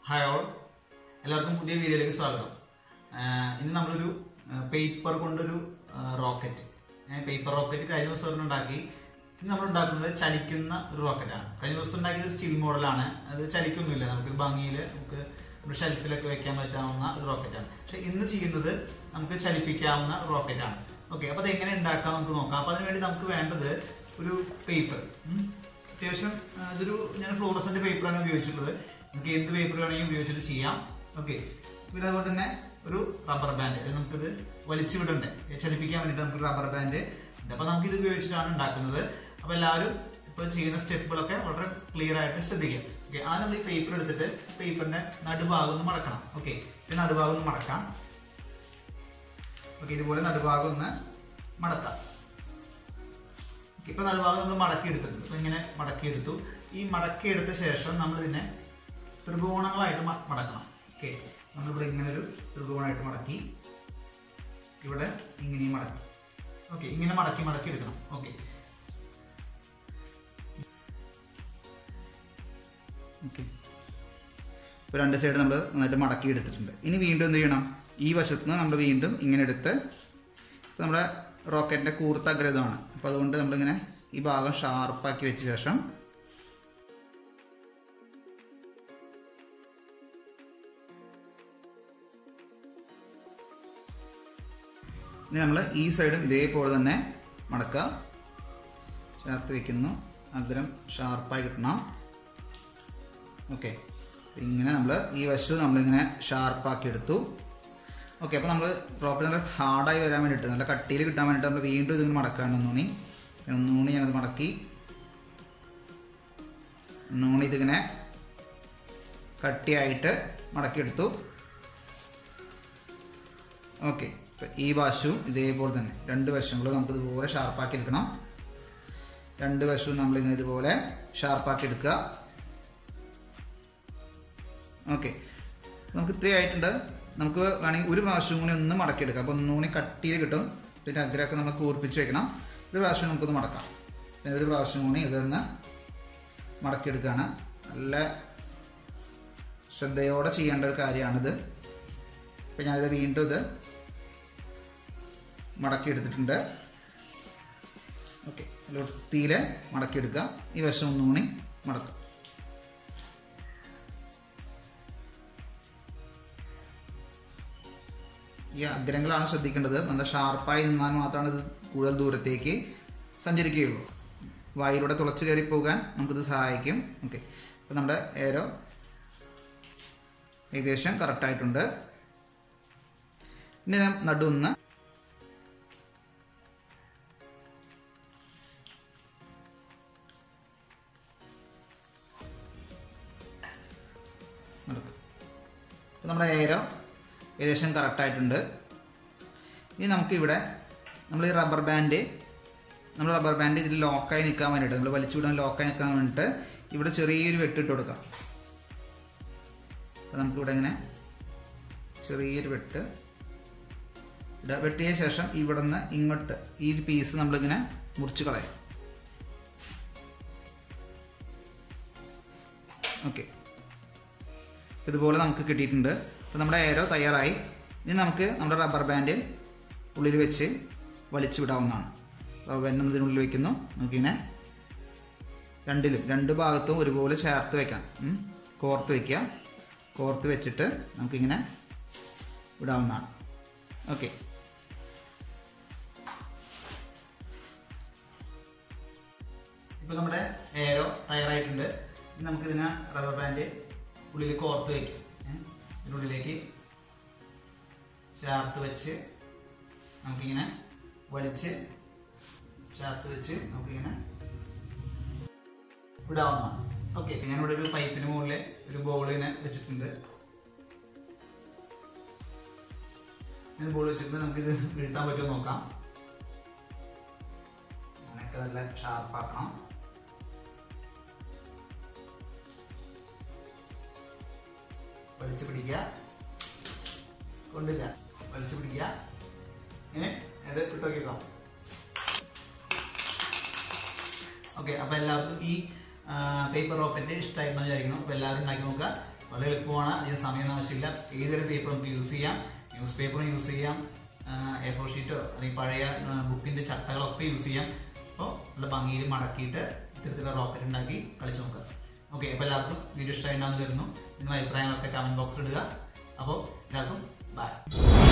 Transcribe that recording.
Hi all എല്ലാവർക്കും പുതിയ വീഡിയോയിലേക്ക് സ്വാഗതം ആഹ് ഇന്ന് നമ്മളൊരു പേപ്പർ കൊണ്ടൊരു റോക്കറ്റ് പേപ്പർ റോക്കറ്റ് കഴിഞ്ഞ ദിവസം ഒരെണ്ണം ഉണ്ടാക്കി ഇന്ന് നമ്മൾ ഉണ്ടാക്കുന്നത് ചലിക്കുന്ന ഒരു റോക്കറ്റാണ് കഴിഞ്ഞ ദിവസം ഉണ്ടാക്കിയത് സ്റ്റീൽ മോഡലാണ് അത് ചലിക്കൊന്നുമില്ല നമുക്ക് ഭംഗിയിൽ നമുക്ക് നമ്മുടെ ഷെൽഫിലൊക്കെ വെക്കാൻ പറ്റാവുന്ന ഒരു റോക്കറ്റാണ് പക്ഷെ ഇന്ന് ചെയ്യുന്നത് നമുക്ക് ചലിപ്പിക്കാവുന്ന റോക്കറ്റാണ് ഓക്കെ അപ്പോൾ അത് എങ്ങനെ ഉണ്ടാക്കാം നമുക്ക് നോക്കാം അപ്പോൾ അതിനുവേണ്ടി നമുക്ക് വേണ്ടത് ഒരു പേപ്പർ അത്യാവശ്യം ആ, ഇതൊരു ഞാൻ ഫ്ലോറസന്റ് പേപ്പറാണ് ഉപയോഗിച്ചിട്ടുള്ളത് നമുക്ക് എന്ത് പേപ്പർ വേണമെങ്കിലും ഉപയോഗിച്ചിട്ട് ചെയ്യാം ഓക്കെ പിന്നെ അതുപോലെ തന്നെ ഒരു റബ്ബർ ബാൻഡ് ഇത് നമുക്കിത് വലിച്ചു വിടണ്ടേ ചലിപ്പിക്കാൻ വേണ്ടിയിട്ട് നമുക്ക് റബ്ബർ ബാൻഡ് ഉണ്ട് അപ്പോൾ നമുക്ക് ഇത് ഉപയോഗിച്ചിട്ടാണ് ഉണ്ടാക്കുന്നത് അപ്പോൾ എല്ലാവരും ഇപ്പോൾ ചെയ്യുന്ന സ്റ്റെപ്പുകളൊക്കെ വളരെ ക്ലിയർ ആയിട്ട് ശ്രദ്ധിക്കാം ഓക്കെ ആദ്യം നമ്മൾ ഈ പേപ്പർ എടുത്തിട്ട് പേപ്പറിന്റെ നടുഭാഗം ഒന്ന് മടക്കണം ഓക്കെ ഈ നടുഭാഗം ഒന്ന് മടക്കാം ഓക്കെ ഇതുപോലെ നടുഭാഗം ഒന്ന് മടക്കാം ഇപ്പൊ നടുഭാഗം നമ്മൾ മടക്കി എടുത്തിട്ടുണ്ട് അപ്പൊ ഇങ്ങനെ മടക്കി എടുത്തു ഈ മടക്കി എടുത്ത ശേഷം നമ്മൾ ഇതിനെ ത്രികോണങ്ങളായിട്ട് മ- മടക്കണം ഓക്കെ നമ്മളിവിടെ ഇങ്ങനെ ഒരു ത്രികോണമായിട്ട് മടക്കി ഇവിടെ ഇങ്ങനെയും മടക്കി ഓക്കെ ഇങ്ങനെ മടക്കി മടക്കി എടുക്കണം ഓക്കെ ഓക്കെ ഇപ്പോൾ രണ്ട് സൈഡ് നമ്മൾ നന്നായിട്ട് മടക്കി എടുത്തിട്ടുണ്ട് ഇനി വീണ്ടും എന്ത് ചെയ്യണം ഈ വശത്ത് നിന്ന് നമ്മൾ വീണ്ടും ഇങ്ങനെ എടുത്ത് ഇപ്പം നമ്മുടെ റോക്കറ്റിൻ്റെ കൂർത്ത അഗ്രതമാണ് അപ്പോൾ അതുകൊണ്ട് നമ്മളിങ്ങനെ ഈ ഭാഗം ഷാർപ്പാക്കി വെച്ച ശേഷം ഇനി നമ്മൾ ഈ സൈഡും ഇതേപോലെ തന്നെ മടക്കുക ചേർത്ത് വെക്കുന്നു അഗ്രം ഷാർപ്പായി കിട്ടണം ഓക്കെ ഇങ്ങനെ നമ്മൾ ഈ വശം നമ്മളിങ്ങനെ ഷാർപ്പാക്കി എടുത്തു ഓക്കെ അപ്പോൾ നമ്മൾ പ്രോപ്പർ നല്ല ഹാർഡായി വരാൻ വേണ്ടിയിട്ട് നല്ല കട്ടിയിൽ കിട്ടാൻ വേണ്ടിയിട്ട് നമ്മൾ വീണ്ടും ഇതിങ്ങനെ മടക്കാണ് ഒന്നുകൂടി ഒന്നുകൂടി ഞാനത് മടക്കി ഒന്നുകൂടി ഇതിങ്ങനെ കട്ടിയായിട്ട് മടക്കിയെടുത്തു ഓക്കെ ഈ വശവും ഇതേപോലെ തന്നെ രണ്ട് വശങ്ങളും നമുക്ക് ഇതുപോലെ ഷാർപ്പാക്കി എടുക്കണം രണ്ട് വശവും നമ്മളിങ്ങനെ ഇതുപോലെ ഷാർപ്പാക്കി എടുക്കുക ഓക്കെ നമുക്ക് ഇത്രയും ആയിട്ടുണ്ട് നമുക്ക് വേണമെങ്കിൽ ഒരു പ്രാവശ്യം കൂടി ഒന്ന് മടക്കിയെടുക്കാം അപ്പോൾ ഒന്നുകൂടി കട്ടിയിൽ കിട്ടും പിന്നെ അഗ്രഹമൊക്കെ നമ്മൾ കൂർപ്പിച്ച് വെക്കണം ഒരു പ്രാവശ്യം നമുക്കൊന്ന് മടക്കാം പിന്നെ ഒരു പ്രാവശ്യം കൂടി ഇതൊന്ന് മടക്കിയെടുക്കുകയാണ് നല്ല ശ്രദ്ധയോടെ ചെയ്യേണ്ട ഒരു കാര്യമാണിത് അപ്പോൾ ഞാനിത് വീണ്ടും ഇത് മടക്കിയെടുത്തിട്ടുണ്ട് ഓക്കെ നല്ല വൃത്തിയിൽ മടക്കിയെടുക്കുക ഈ വശം ഒന്നുകൂടി മടക്കാം ഈ അഗ്രങ്ങളാണ് ശ്രദ്ധിക്കേണ്ടത് നല്ല ഷാർപ്പായി നിന്നാൽ മാത്രമാണ് ഇത് കൂടുതൽ ദൂരത്തേക്ക് സഞ്ചരിക്കുകയുള്ളൂ വായിലൂടെ തുളച്ച് കയറി പോകാൻ നമുക്കിത് സഹായിക്കും ഓക്കെ അപ്പോൾ നമ്മുടെ ഏരോ ഏകദേശം കറക്റ്റായിട്ടുണ്ട് ഇനി ഞാൻ നടുന്ന് നടക്കും അപ്പോൾ നമ്മുടെ ഏരോ ഏകദേശം കറക്റ്റായിട്ടുണ്ട് ഇനി നമുക്കിവിടെ നമ്മൾ ഈ റബ്ബർ ബാൻഡ് നമ്മൾ റബ്ബർ ബാൻഡ് ഇതിൽ ലോക്കായി നിൽക്കാൻ വേണ്ടിയിട്ട് നമ്മൾ വലിച്ചുവിടാൻ ലോക്കായി നിൽക്കാൻ വേണ്ടിയിട്ട് ഇവിടെ ചെറിയൊരു വെട്ടിട്ട് കൊടുക്കാം അപ്പോൾ നമുക്കിവിടെ ഇങ്ങനെ ചെറിയൊരു വെട്ട് ഇടുക വെട്ടിയ ശേഷം ഇവിടെ നിന്ന് ഇങ്ങോട്ട് ഈ ഒരു പീസ് നമ്മളിങ്ങനെ മുറിച്ച് കളയാം ഓക്കെ ഇതുപോലെ നമുക്ക് കിട്ടിയിട്ടുണ്ട് അപ്പോൾ നമ്മുടെ എയറോ തയ്യാറായി ഇനി നമുക്ക് നമ്മുടെ റബ്ബർ ബാൻഡ് ഉള്ളിൽ വെച്ച് വലിച്ചു വിടാവുന്നതാണ് റബ്ബർ ബാൻഡ് നമ്മൾ ഇതിനുള്ളിൽ വെക്കുന്നു നമുക്കിങ്ങനെ രണ്ടിലും രണ്ട് ഭാഗത്തും ഒരുപോലെ ചേർത്ത് വെക്കാം ഉം. കോർത്ത് വെക്കുക കോർത്ത് വെച്ചിട്ട് നമുക്കിങ്ങനെ വിടാവുന്നതാണ് ഓക്കെ ഇപ്പോൾ നമ്മുടെ എയറോ തയ്യാറായിട്ടുണ്ട് ഇനി നമുക്കിതിനെ റബ്ബർ ബാൻഡ് ഉള്ളിൽ കോർത്ത് വയ്ക്കും ഏ? ഇതിനുള്ളിലേക്ക് ചേർത്ത് വെച്ച് നമുക്കിങ്ങനെ വലിച്ച് ചേർത്ത് വെച്ച് നമുക്കിങ്ങനെ വിടാവുന്നതാണ് ഓക്കെ ഞാനിവിടെ ഒരു പൈപ്പിന് മുകളിൽ ഒരു ബോൾ ഇങ്ങനെ വെച്ചിട്ടുണ്ട് ഇങ്ങനെ ബോൾ വെച്ചിട്ട് നമുക്കിത് വീഴ്ത്താൻ പറ്റുമോ നോക്കാം അങ്ങനെയൊക്കെ നല്ല ഷാർപ്പാക്കണം വലിച്ചു പിടിക്കുക കൊണ്ടില്ല വലിച്ചു പിടിക്കുക ഇങ്ങനെ ഇത് ഇട്ടോക്കിക്കോ ഓക്കെ അപ്പൊ എല്ലാവർക്കും ഈ പേപ്പർ റോക്കറ്റ് ഇഷ്ടമായിരുന്നു വിചാരിക്കുന്നു അപ്പൊ എല്ലാവരും ഉണ്ടാക്കി നോക്കുക വളരെ എളുപ്പമാണ് അധികം സമയമൊന്നും ആവശ്യമില്ല ഏതൊരു പേപ്പർ നമുക്ക് യൂസ് ചെയ്യാം ന്യൂസ് പേപ്പറും യൂസ് ചെയ്യാം എ ഫോർ ഷീറ്റോ അല്ലെങ്കിൽ പഴയ ബുക്കിന്റെ ചട്ടകളൊക്കെ യൂസ് ചെയ്യാം അപ്പോൾ നല്ല ഭംഗിയിൽ മടക്കിയിട്ട് ഇത്തരത്തിലുള്ള റോക്കറ്റ് ഉണ്ടാക്കി കളിച്ചു നോക്കുക ഓക്കെ അപ്പോൾ എല്ലാവർക്കും വീഡിയോ ഇഷ്ടമായിട്ടുണ്ടാകുന്ന തരുന്നു നിങ്ങളുടെ അഭിപ്രായങ്ങളൊക്കെ കമന്റ് ബോക്സിൽ ഇടുക അപ്പോൾ എല്ലാവർക്കും ബൈ